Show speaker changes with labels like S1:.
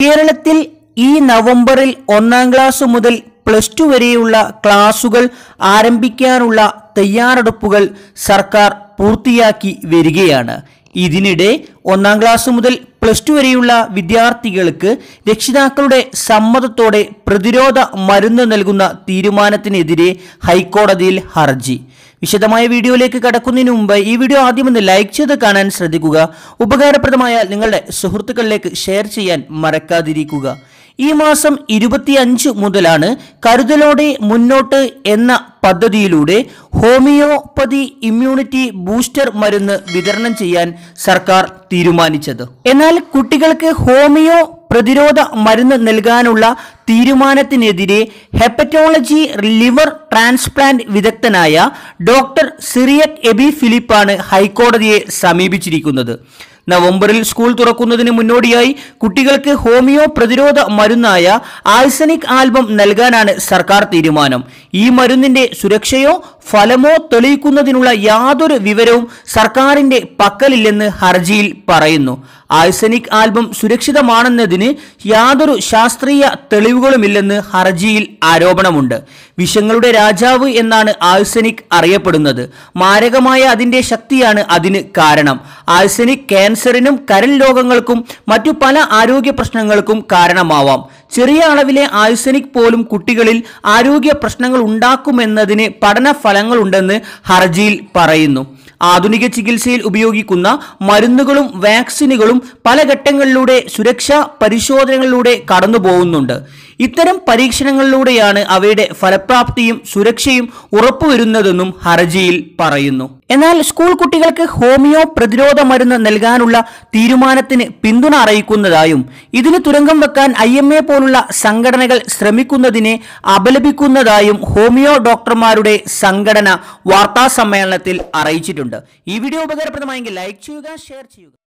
S1: കേരളത്തിൽ ഈ നവംബറിൽ ഒന്നാം ക്ലാസ് മുതൽ പ്ലസ് ടു വരെയുള്ള ക്ലാസുകൾ ആരംഭിക്കാനുള്ള തയ്യാറെടുപ്പുകൾ സർക്കാർ പൂർത്തിയാക്കി വരികയാണ് ഇതിനിടെ ഒന്നാം ക്ലാസ് മുതൽ പ്ലസ് ടു വരെയുള്ള വിദ്യാർത്ഥികൾക്ക് രക്ഷിതാക്കളുടെ സമ്മതത്തോടെ പ്രതിരോധ മരുന്ന് നൽകുന്ന തീരുമാനത്തിനെതിരെ ഹൈക്കോടതിയിൽ ഹർജി വിശദമായ വീഡിയോയിലേക്ക് കടക്കുന്നതിന് മുമ്പ് ഈ വീഡിയോ ആദ്യം ഒന്ന് ലൈക്ക് ചെയ്ത് കാണാൻ ശ്രദ്ധിക്കുക ഉപകാരപ്രദമായ നിങ്ങളുടെ സുഹൃത്തുക്കളിലേക്ക് ഷെയർ ചെയ്യാൻ മറക്കാതിരിക്കുക ഈ മാസം ഇരുപത്തിയഞ്ച് മുതലാണ് കരുതലോടെ മുന്നോട്ട് എന്ന പദ്ധതിയിലൂടെ ഹോമിയോപ്പതി ഇമ്മ്യൂണിറ്റി ബൂസ്റ്റർ മരുന്ന് വിതരണം ചെയ്യാൻ സർക്കാർ തീരുമാനിച്ചത് എന്നാൽ കുട്ടികൾക്ക് ഹോമിയോ പ്രതിരോധ മരുന്ന് നൽകാനുള്ള തീരുമാനത്തിനെതിരെ ഹെപ്പറ്റോളജി ലിവർ ട്രാൻസ്പ്ലാന്റ് വിദഗ്ധനായ ഡോക്ടർ സിറിയക് എബി ഫിലിപ്പാണ് ഹൈക്കോടതിയെ സമീപിച്ചിരിക്കുന്നത് നവംബറിൽ സ്കൂൾ തുറക്കുന്നതിന് മുന്നോടിയായി കുട്ടികൾക്ക് ഹോമിയോ പ്രതിരോധ മരുന്നായ ആൽസനിക് ആൽബം നൽകാനാണ് സർക്കാർ തീരുമാനം ഈ മരുന്നിന്റെ സുരക്ഷയോ ഫലമോ തെളിയിക്കുന്നതിനുള്ള യാതൊരു വിവരവും സർക്കാരിന്റെ പക്കലില്ലെന്ന് ഹർജിയിൽ പറയുന്നു ആൽസനിക് ആൽബം സുരക്ഷിതമാണെന്നതിന് യാതൊരു ശാസ്ത്രീയ തെളിവുകളുമില്ലെന്ന് ഹർജിയിൽ ആരോപണമുണ്ട് വിഷങ്ങളുടെ രാജാവ് എന്നാണ് ആൽസനിക് അറിയപ്പെടുന്നത് മാരകമായ അതിന്റെ ശക്തിയാണ് അതിന് കാരണം ആൽസനിക് ക്യാൻസറിനും കരൾ രോഗങ്ങൾക്കും മറ്റു പല ആരോഗ്യ പ്രശ്നങ്ങൾക്കും കാരണമാവാം ചെറിയ അളവിലെ ആൽസനിക് പോലും കുട്ടികളിൽ ആരോഗ്യ പ്രശ്നങ്ങൾ ഉണ്ടാക്കുമെന്നതിന് പഠന ഫലങ്ങളുണ്ടെന്ന് ഹർജിയിൽ പറയുന്നു ആധുനിക ചികിത്സയിൽ ഉപയോഗിക്കുന്ന മരുന്നുകളും വാക്സിനുകളും പല ഘട്ടങ്ങളിലൂടെ സുരക്ഷാ പരിശോധനകളിലൂടെ കടന്നു പോകുന്നുണ്ട് ഇത്തരം പരീക്ഷണങ്ങളിലൂടെയാണ് അവയുടെ ഫലപ്രാപ്തിയും സുരക്ഷയും ഉറപ്പുവരുന്നതെന്നും ഹർജിയിൽ പറയുന്നു എന്നാൽ സ്കൂൾ കുട്ടികൾക്ക് ഹോമിയോ പ്രതിരോധ മരുന്ന് നൽകാനുള്ള തീരുമാനത്തിന് പിന്തുണ അറിയിക്കുന്നതായും ഇതിന് തുരങ്കം വെക്കാൻ ഐ എം എ പോലുള്ള സംഘടനകൾ ശ്രമിക്കുന്നതിനെ അപലപിക്കുന്നതായും ഹോമിയോ ഡോക്ടർമാരുടെ സംഘടന വാർത്താ സമ്മേളനത്തിൽ അറിയിച്ചിട്ടുണ്ട് ഈ വീഡിയോ ഉപകാരപ്രദമായെങ്കിൽ ലൈക്ക് ചെയ്യുക ഷെയർ ചെയ്യുക